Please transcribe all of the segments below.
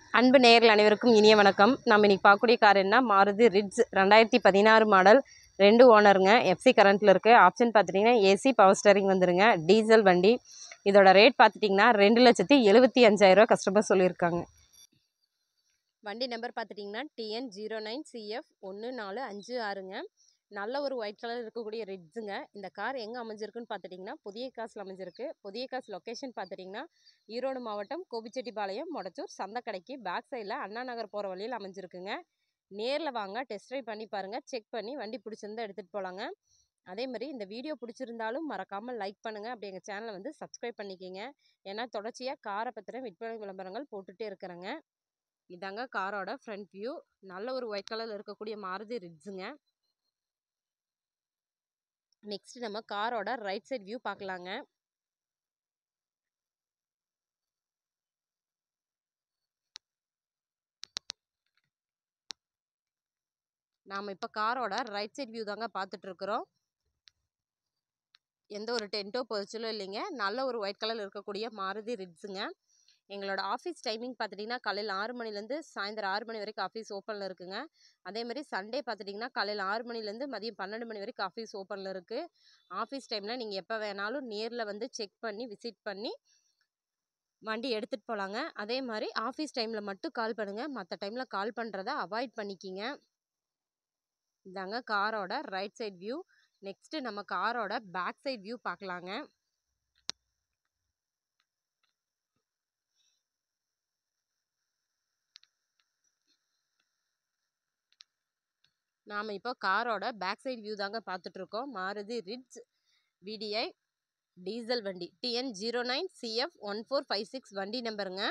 அன்பு நேயர்கள் அனைவருக்கும் இனிய வணக்கம் நம்ம இன்னைக்கு பார்க்கக்கூடிய கார் என்ன மாருதி ரிட்ஸ் ரெண்டாயிரத்தி பதினாறு மாடல் ரெண்டு ஓனருங்க எஃப்சி கரண்ட்டில் இருக்குது ஆப்ஷன் பார்த்துட்டிங்கன்னா ஏசி பவர் ஸ்டேரிங் வந்துருங்க டீசல் வண்டி இதோட ரேட் பார்த்துட்டிங்கன்னா ரெண்டு லட்சத்தி எழுபத்தி அஞ்சாயிரரூவா கஸ்டமர் சொல்லியிருக்காங்க வண்டி நம்பர் பார்த்துட்டிங்கன்னா டிஎன் ஜீரோ நைன் சிஎஃப் ஒன்று நாலு அஞ்சு ஆறுங்க நல்ல ஒரு ஒயிட் கலர் இருக்கக்கூடிய ரிட்ஸுங்க இந்த கார் எங்கே அமைஞ்சிருக்குன்னு பார்த்துட்டிங்கன்னா புதிய காசில் அமைஞ்சிருக்கு புதிய காசு லொக்கேஷன் பார்த்துட்டிங்கன்னா ஈரோடு மாவட்டம் கோபிச்செட்டிப்பாளையம் மொடச்சூர் சந்தைக்கடைக்கு பேக் சைடில் அண்ணா நகர் போகிற வழியில் அமைஞ்சிருக்குங்க நேரில் வாங்க டெஸ்ட் ட்ரைவ் பண்ணி பாருங்கள் செக் பண்ணி வண்டி பிடிச்சிருந்தா எடுத்துகிட்டு போகலாங்க அதே மாதிரி இந்த வீடியோ பிடிச்சிருந்தாலும் மறக்காமல் லைக் பண்ணுங்கள் அப்படி எங்கள் சேனலை வந்து சப்ஸ்கிரைப் பண்ணிக்கிங்க ஏன்னா தொடர்ச்சியாக காரை பற்றின விற்பனை விளம்பரங்கள் போட்டுகிட்டே இருக்கிறேங்க இதாங்க காரோட ஃப்ரண்ட் வியூ நல்ல ஒரு ஒயிட் கலரில் இருக்கக்கூடிய மாருதி ரிட்ஸுங்க நெக்ஸ்ட் நம்ம காரோட ரைட் சைட் வியூ பார்க்கலாங்க நாம் இப்போ காரோட ரைட் சைட் வியூ தாங்க பார்த்துட்ருக்குறோம் எந்த ஒரு டென்ட்டோ பொதிச்சலும் இல்லைங்க நல்ல ஒரு ஒயிட் கலரில் இருக்கக்கூடிய மாருதி ரிட்ஸுங்க எங்களோட ஆஃபீஸ் டைமிங் பார்த்துட்டிங்கன்னா காலையில் ஆறு மணிலேருந்து சாயந்தரம் ஆறு மணி வரைக்கும் ஆஃபீஸ் ஓப்பனில் இருக்குங்க அதே மாதிரி சண்டே பார்த்துட்டிங்கன்னா காலையில் ஆறு மணிலேருந்து மதியம் பன்னெண்டு மணி வரைக்கும் ஆஃபீஸ் ஓப்பனில் இருக்குது ஆஃபீஸ் டைமில் நீங்கள் எப்போ வேணாலும் நேரில் வந்து செக் பண்ணி விசிட் பண்ணி வண்டி எடுத்துகிட்டு போகலாங்க அதே மாதிரி ஆஃபீஸ் டைமில் மட்டும் கால் பண்ணுங்கள் மற்ற டைமில் கால் பண்ணுறத அவாய்ட் பண்ணிக்கிங்க இதாங்க காரோட ரைட் சைட் வியூ நெக்ஸ்ட்டு நம்ம காரோட பேக் சைட் வியூ பார்க்கலாங்க நாம் இப்போ காரோட பேக் சைடு வியூ தாங்க பார்த்துட்ருக்கோம் மாருதி ரிட்ஸ் விடிஐ டீசல் வண்டி TN zero nine CF one four five six வண்டி நம்பருங்க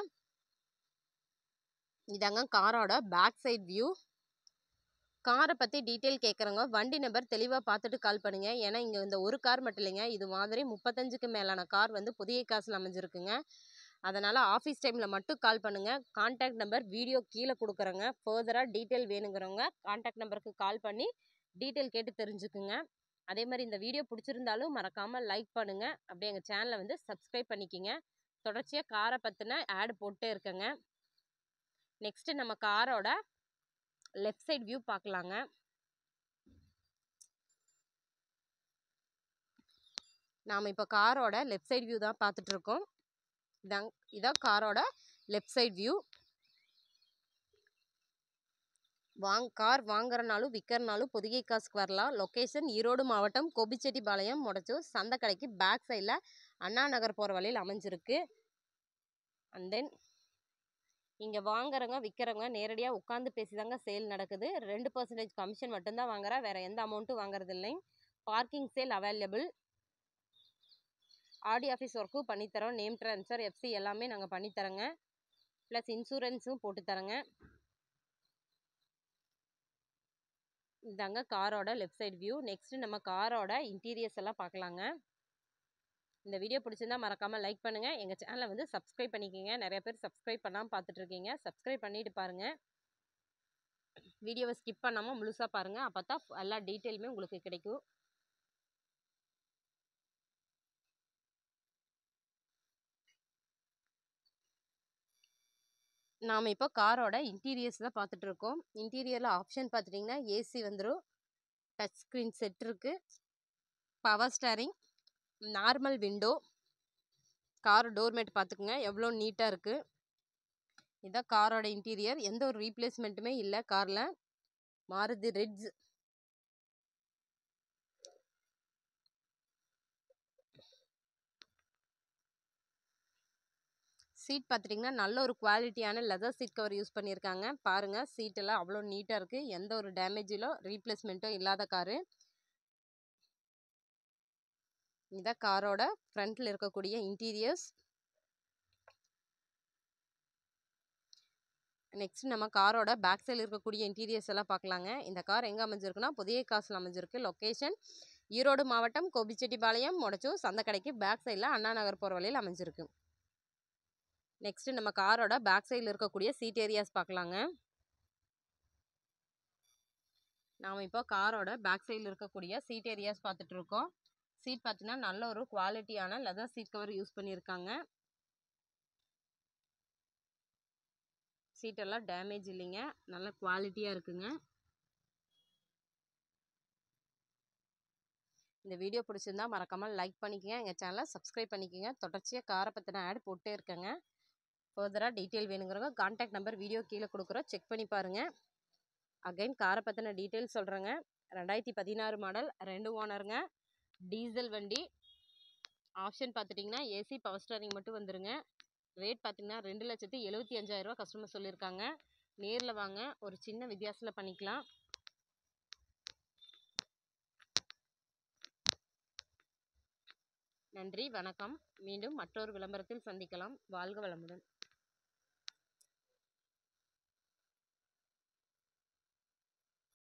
இதாங்க காரோட பேக் சைட் வியூ காரை பற்றி டீட்டெயில் கேட்குறவங்க வண்டி நம்பர் தெளிவாக பார்த்துட்டு கால் பண்ணுங்கள் ஏன்னா இங்கே இந்த ஒரு கார் மட்டும் இல்லைங்க இது மாதிரி முப்பத்தஞ்சுக்கு மேலான கார் வந்து புதிய காசில் அமைஞ்சிருக்குங்க அதனால் ஆஃபீஸ் டைமில் மட்டும் கால் பண்ணுங்கள் கான்டாக்ட் நம்பர் வீடியோ கீழே கொடுக்குறேங்க ஃபர்தராக டீட்டெயில் வேணுங்கிறவங்க கான்டாக்ட் நம்பருக்கு கால் பண்ணி டீட்டெயில் கேட்டு தெரிஞ்சுக்குங்க அதே மாதிரி இந்த வீடியோ பிடிச்சிருந்தாலும் மறக்காமல் லைக் பண்ணுங்கள் அப்படியே எங்கள் சேனலை வந்து சப்ஸ்கிரைப் பண்ணிக்கிங்க தொடர்ச்சியாக காரை பற்றின ஆட் போட்டே இருக்கேங்க நெக்ஸ்ட்டு நம்ம காரோட லெஃப்ட் சைட் வியூ பார்க்கலாங்க நாம் இப்போ காரோட லெஃப்ட் சைட் வியூ தான் பார்த்துட்ருக்கோம் இதாங் இதான் காரோட லெஃப்ட் சைட் வியூ வாங் கார் வாங்குறனாலும் விற்கிறனாலும் பொதிகை காசுக்கு வரலாம் லொக்கேஷன் ஈரோடு மாவட்டம் கோபிச்செட்டிப்பாளையம் முடச்சூர் சந்தைக்கடைக்கு பேக் சைடில் அண்ணா நகர் போகிற வழியில் அமைஞ்சிருக்கு அண்ட் தென் இங்கே வாங்குறவங்க விற்கிறவங்க நேரடியாக உட்காந்து பேசி தாங்க சேல் நடக்குது ரெண்டு பர்சன்டேஜ் கமிஷன் மட்டும்தான் வாங்குறா வேறு எந்த அமௌண்ட்டும் வாங்குறது இல்லை பார்க்கிங் சேல் அவைலபிள் ஆடி ஆஃபீஸ் ஒர்க்கும் பண்ணித்தரோம் நேம் ட்ரான்ஸ்ஃபர் எஃப்சி எல்லாமே நாங்கள் பண்ணித்தரோங்க ப்ளஸ் இன்சூரன்ஸும் போட்டுத்தரோங்க இதாங்க காரோட லெஃப்ட் சைடு வியூ நெக்ஸ்ட்டு நம்ம காரோட இன்டீரியர்ஸ் எல்லாம் பார்க்கலாங்க இந்த வீடியோ பிடிச்சிருந்தா மறக்காமல் லைக் பண்ணுங்கள் எங்கள் சேனலை வந்து சப்ஸ்கிரைப் பண்ணிக்கோங்க நிறைய பேர் சப்ஸ்கிரைப் பண்ணாமல் பார்த்துட்ருக்கீங்க சப்ஸ்கிரைப் பண்ணிட்டு பாருங்கள் வீடியோவை ஸ்கிப் பண்ணாமல் முழுசாக பாருங்கள் அப்போ தான் எல்லா டீட்டெயிலுமே உங்களுக்கு கிடைக்கும் நாம் இப்போ காரோட இன்டீரியர்ஸ் தான் பார்த்துட்ருக்கோம் இன்டீரியரில் ஆப்ஷன் பார்த்துட்டிங்கன்னா ஏசி வந்துடும் டச் ஸ்க்ரீன் செட் இருக்குது power steering normal window car doormat பார்த்துக்குங்க எவ்வளோ நீட்டாக இருக்குது இதுதான் காரோட இன்டீரியர் எந்த ஒரு ரீப்ளேஸ்மெண்ட்டுமே இல்லை காரில் மாருதி ரிட்ஸ் சீட் பார்த்துட்டிங்கன்னா நல்ல ஒரு குவாலிட்டியான லெதர் சீட் கவர் யூஸ் பண்ணியிருக்காங்க பாருங்கள் சீட்டெல்லாம் அவ்வளோ நீட்டாக இருக்குது எந்த ஒரு டேமேஜிலோ ரீப்ளேஸ்மெண்ட்டோ இல்லாத காரு இதான் காரோட ஃப்ரண்ட்டில் இருக்கக்கூடிய இன்டீரியர்ஸ் நெக்ஸ்ட் நம்ம காரோட பேக் சைடில் இருக்கக்கூடிய இன்டீரியர்ஸ் எல்லாம் பார்க்கலாங்க இந்த கார் எங்கே அமைஞ்சிருக்குன்னா புதிய காசில் அமைஞ்சிருக்கு லொக்கேஷன் ஈரோடு மாவட்டம் கோபிச்செட்டிப்பாளையம் மொடச்சூர் சந்தைக்கடைக்கு பேக் சைடில் அண்ணா நகர் போகிற வழியில் அமைஞ்சிருக்கு நெக்ஸ்ட்டு நம்ம காரோட பேக் சைடில் இருக்கக்கூடிய சீட் ஏரியாஸ் பார்க்கலாங்க நாம் இப்போ காரோட பேக் சைடில் இருக்கக்கூடிய சீட் ஏரியாஸ் பார்த்துட்ருக்கோம் சீட் பார்த்தீங்கன்னா நல்ல ஒரு குவாலிட்டியான லெதர் சீட் கவர் யூஸ் பண்ணியிருக்காங்க சீட்டெல்லாம் டேமேஜ் இல்லைங்க நல்ல குவாலிட்டியாக இருக்குங்க இந்த வீடியோ பிடிச்சிருந்தா மறக்காமல் லைக் பண்ணிக்கங்க எங்கள் சேனலை சப்ஸ்கிரைப் பண்ணிக்கோங்க தொடர்ச்சியாக காரை பற்றின ஆட் போட்டே இருக்கேங்க ஃபர்தராக டீட்டெயில் வேணுங்கிறவங்க கான்டாக்ட் நம்பர் வீடியோ கீழே கொடுக்குறோம் செக் பண்ணி பாருங்கள் அகைன் காரை பற்றின டீட்டெயில் சொல்கிறேங்க ரெண்டாயிரத்தி பதினாறு மாடல் ரெண்டு ஓனருங்க டீசல் வண்டி ஆப்ஷன் பார்த்துட்டிங்கன்னா ஏசி பவர் ஸ்டாரிங் மட்டும் வந்துருங்க ரேட் பார்த்தீங்கன்னா ரெண்டு லட்சத்தி எழுபத்தி அஞ்சாயிரரூவா கஸ்டமர் சொல்லியிருக்காங்க நேரில் வாங்க ஒரு சின்ன வித்தியாசத்தில் பண்ணிக்கலாம் நன்றி வணக்கம் மீண்டும் மற்றொரு விளம்பரத்தில் சந்திக்கலாம் வாழ்க வளமுடன்